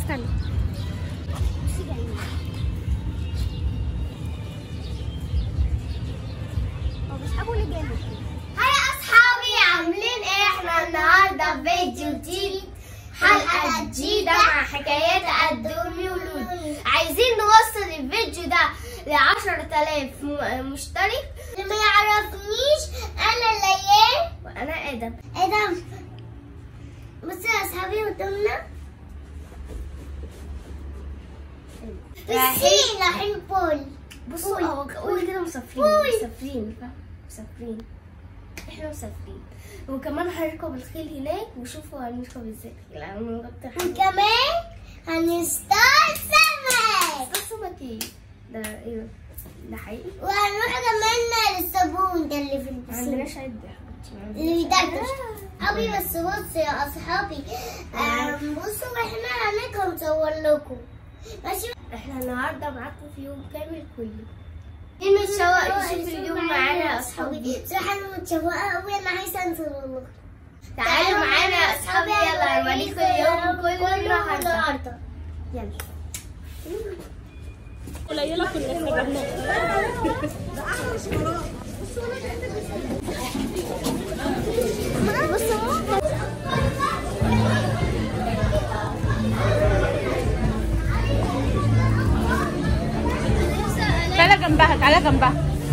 استنى بصي جايين. هو بيسحبوا لي جامد هاي اصحابي عاملين ايه احنا النهارده في فيديو جديد حلقه جديده مع حكايات قدومي ولولو عايزين نوصل الفيديو ده ل 10000 م- مشترك اللي ما يعرفنيش انا ليان وانا ادم ادم بصي يا اصحابي قدامنا رايحين رايحين بول بصوا هو قولي كده مسافرين قول. مسافرين فاهم؟ مسافرين احنا مسافرين وكمان هنركب الخيل هناك وشوفوا هنركب ازاي الخيل انا من غير وكمان هنصطاد سمك بس سمك ايه ده ايه ده؟ ده حقيقي وهنروح كمان للصابون ده اللي في ما البسين عندناش عد اللي بيدردش أبي بس بصوا يا أصحابي آم، بصوا احنا هناك هنصور لكم ماشي احنا النهارده معاكم في يوم كامل كله نتشوق نشوف اليوم معانا يا أصحابي. بصراحة أنا متشوقة أوي أنا عايزة أنزل والله تعالوا معانا يا اصحابي يلا هوريكم اليوم كله النهارده يلا قليلة كنا استغربناها بصوا تعالى جنبها تعالى جنبها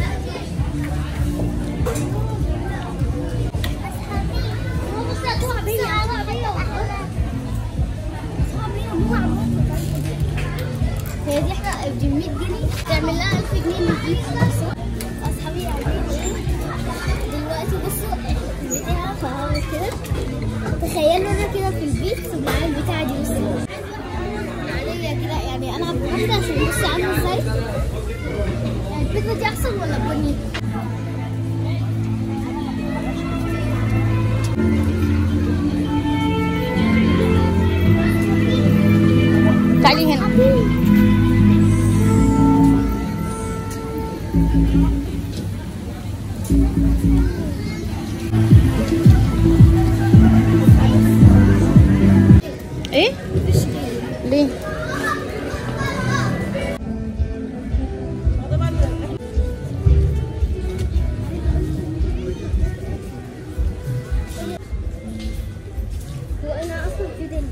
هي دي احنا ب 100 جنيه تعمل لها 1000 جنيه من دي اصحابي عاملين ايه دلوقتي بصوا احنا في البتاع فهو كده تخيلوا انا كده في البيت ومعايا البتاعه دي بصوا عليا كده يعني انا واحده عشان بصي عامله ازاي يعني البيتزا دي احسن ولا بني تعالي هنا ايه ليه وانا اصلا في دنيا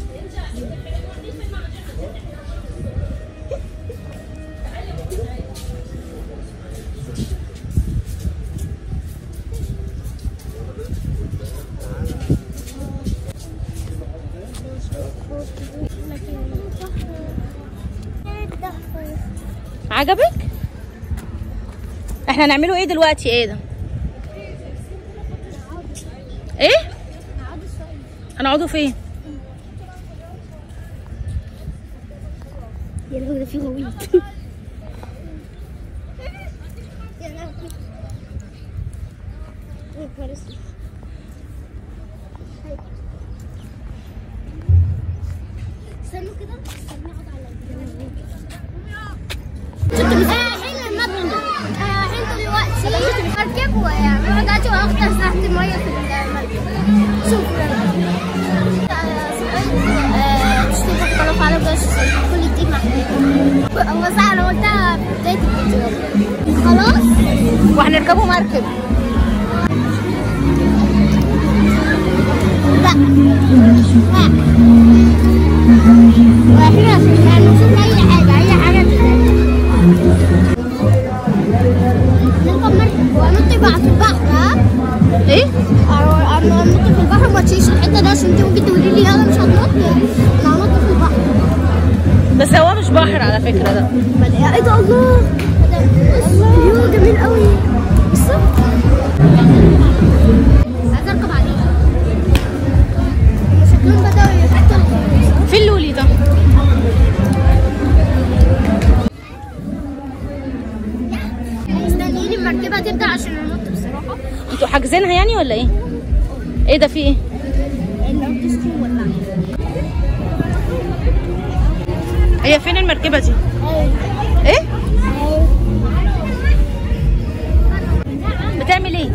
عجبك احنا هنعمله ايه دلوقتي ايه ده ايه هنقعدوا فين يا لهوي ده في غويط يا لهوي يا نهار اسود. استنوا كده استنوا اقعد على رايحين المبنى رايحين دلوقتي مركب ويعملوا دلوقتي واخطر تحت الميه في المركب شكرا تشتري تتفرج على بس كل جديد محمود هو صح انا قلتها في بدايه الفيديو خلاص وهنركبوا مركب لا لا واحنا عشان نشوف اي حاجه اي حاجه نركب مركب ونط بقى في البحر ها ايه انا أنا هنط في البحر وما تشيلش الحته ده عشان انت ممكن تقولي لي انا مش هنط انا هنط في البحر بس هو مش بحر على فكرة ده ايه ده الله الله يوه جميل قوي بصوا عايزه اركب عليه شكلهم بدأوا يحطوا فين لولي ده مستنيين المركبه تبدا عشان ننط بصراحه انتوا حاجزينها يعني ولا ايه ايه ده في ايه الاوركسترا ولا هي فين المركبة دي ايه بتعمل ايه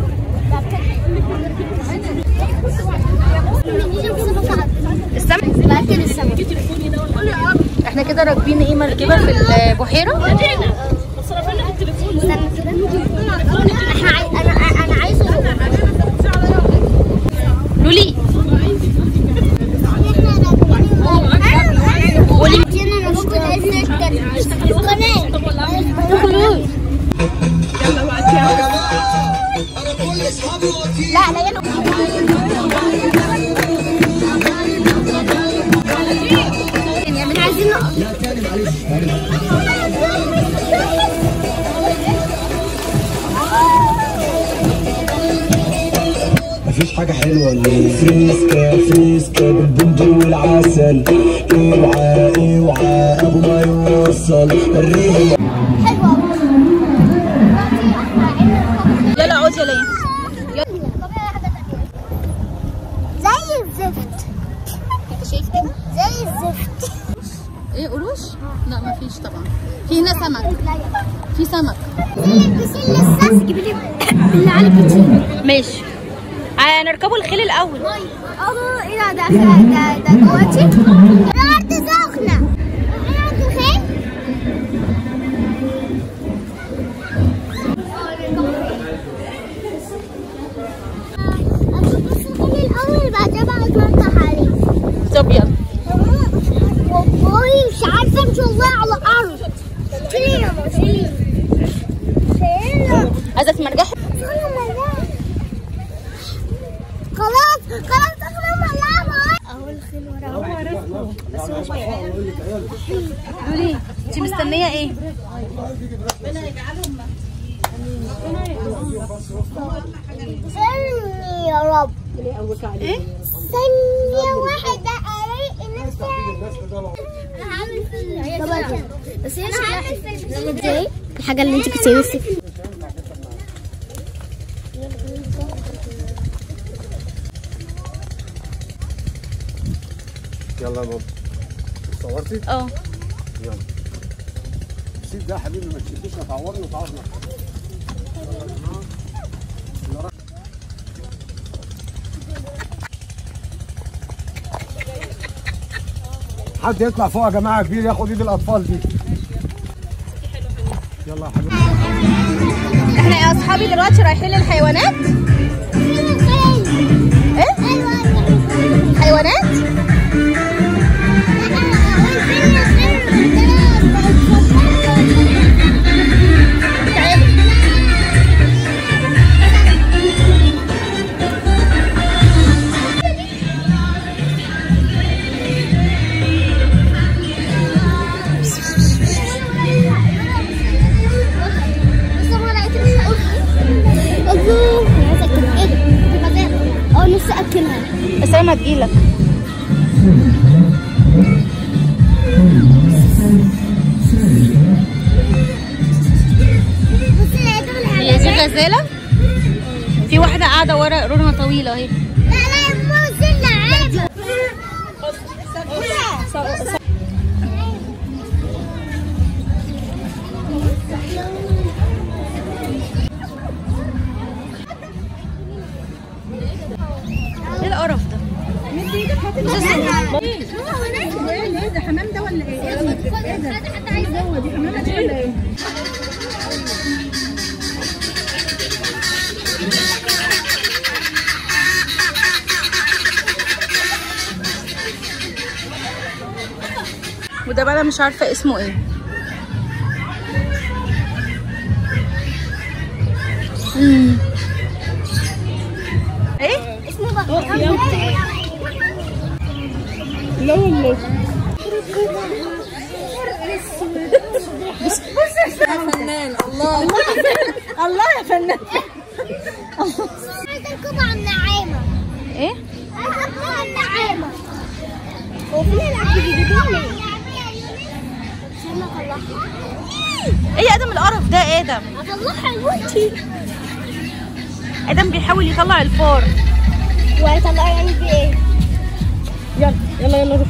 السمك باكل السمك احنا كده راكبين ايه مركبه في البحيره استنى كده احنا عاي... انا انا عايزه لولي قولي انا باكل عيش القناه لا لا يلا عايزين مفيش حاجة حلوة اللي فريسكا فريسكا بالبندق والعسل اوعى اوعى ابو ما يوصل وريهم يلا اقعدي يا ليا زي الزفت شايف كده زي الزفت ايه قروش لا مفيش طبعا في هنا سمك في سمك بس الصاص جيب لي اللي على كتير ماشي هنركبوا الخيل الاول الله ايه ده ده ده ده دلوقتي الارض سخنه الارض خير الاول بعدين بقى اتمرطح عليه طب يلا والله مش عارفه امشي والله على الارض شيلي يا ماما شيلي شيلي عايزه تمرجحي خلاص خلاص اخنا ملعبة اهو الخيل وراه لولي انت مستنيه ايه سني يا رب ايه ثانية واحدة ألاقي نفسي أنا هعمل فيلم بس هي شكلها ازاي؟ الحاجة اللي انت كنت نفسك يلا يا بابا صورتي؟ اه يلا سيب ده يا حبيبي ما تشديش هتعورني وتعورنا حد يطلع فوق يا جماعه كبير ياخد ايد الاطفال دي يلا يا حبيبي احنا يا اصحابي دلوقتي رايحين للحيوانات ايه حيوانات اه نفسي اكلها بس انا ما تجيلك بصي لقيتها هي دي غزاله في واحده قاعده ورا قرونها طويله اهي لا لا يا ماما بصي اللعابة ايه القرف ده ده حمام ده ولا ايه؟ حد عايز هو دي حمام ده ولا ايه؟ وده بقى أنا مش عارفه اسمه ايه مم. ايه اسمه بقى الله يا فنان عايزة اركب على النعامة ايه عايزة اركب على النعامة هو فين العب بيجيبوا لي؟ استنى اطلعها ايه يا ادم القرف ده يا ادم اطلعها لوحدي ادم بيحاول يطلع الفار وهيطلعها يعني بايه؟ يلا يلا يلا روح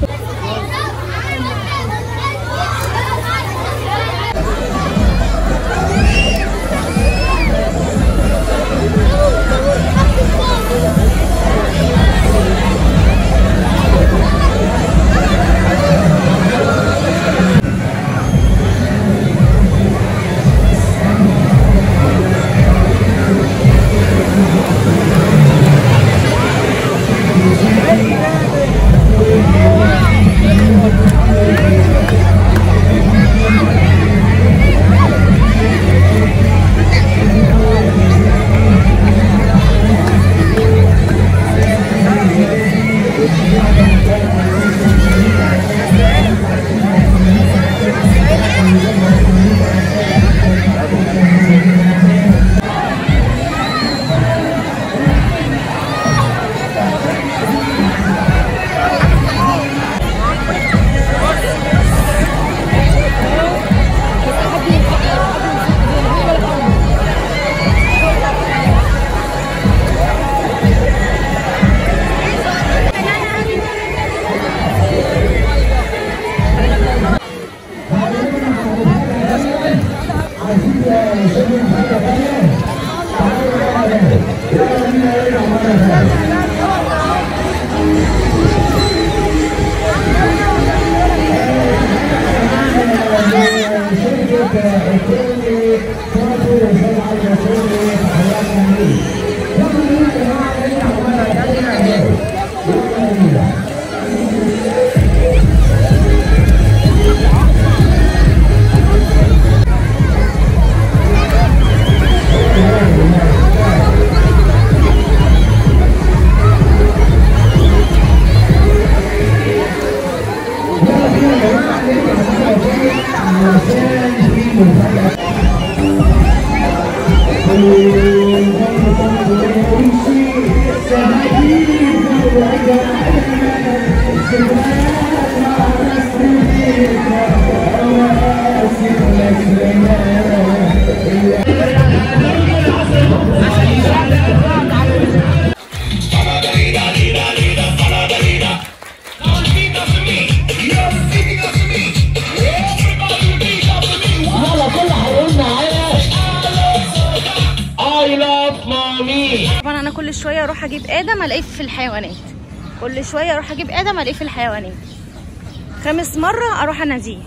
طبعا انا كل شويه اروح اجيب ادم الاقيه في الحيوانات كل شويه اروح اجيب ادم الاقيه في الحيوانات خامس مره اروح اناديه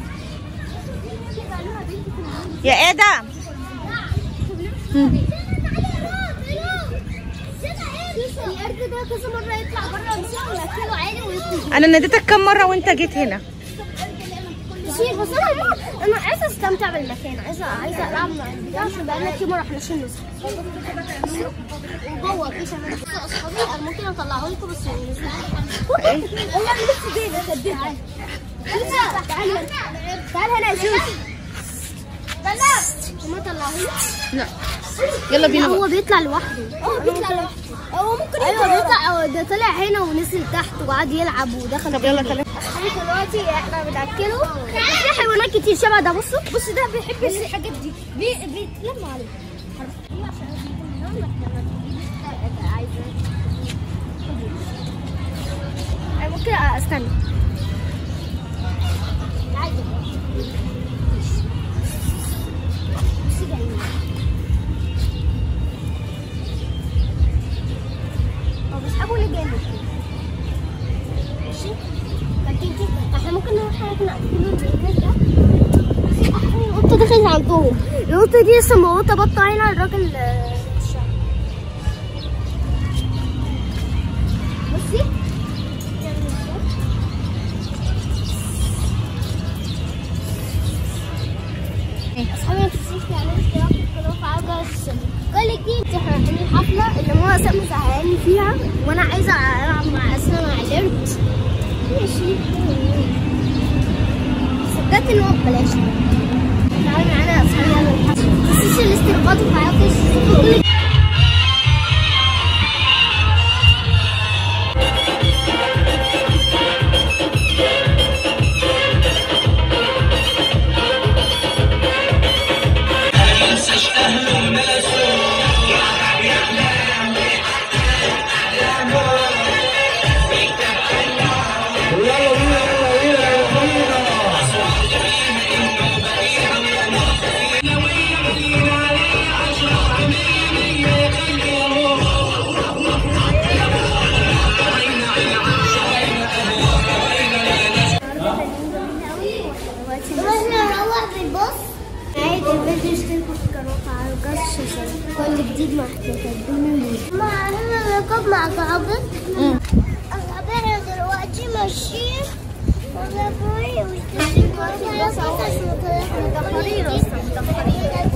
يا ادم القرد ده كذا مرة يطلع بره ونسيبه وناكله عادي ويخرج انا ناديتك كم مره وانت جيت هنا كتير بس انا انا عايزه استمتع بالمكان عايزه عايزه العب مع البتاع عشان بقالنا كتير ما رحناش النزهه وجوه في كمان بس اصحابي انا ممكن اطلعه لكم بس والله لسه جاي ده كدبها تعال تعال هنا يا شوف بلا ما طلعهولي لا يلا بينا هو بقى. بيطلع لوحده هو بيطلع لوحده هو ممكن ايوه بيطلع ده طلع هنا ونزل تحت وقعد يلعب ودخل طب يلا كلام احنا دلوقتي احنا بناكله في حيوانات كتير شبه ده بصوا بص ده بيحب الحاجات دي بي بيتلم عليه أنا ممكن استنى هو بيسحبوا لي جامد ماشي لكن كده احنا ممكن نروح ناكل الجهاز ده القطة دخلت عندهم القطة دي لسه موتة بطة هنا الراجل آه، الشعب. بصي اصحابي ما تنسيش تعملوا اشتراك في القناة وفعلوا جرس الشبكة كل جديد احنا رايحين الحفلة اللي ماما سامي زهقاني فيها وانا عايزة العب مع اسماء مع القرد ماشي صدقت ان هو ببلاش تعالوا معانا يا اصحابي يلا الحفلة متنسيش الاشتراكات وفعلوا جرس الشبكة احنا نروح بالباص عادي الفيديو اشتركوا في القناة وفعلوا جرس الشاشة كل جديد مع تقدموا مع هنا ركب مع صحابي احنا دلوقتي ماشيين ولا بوي واشتركوا في القناة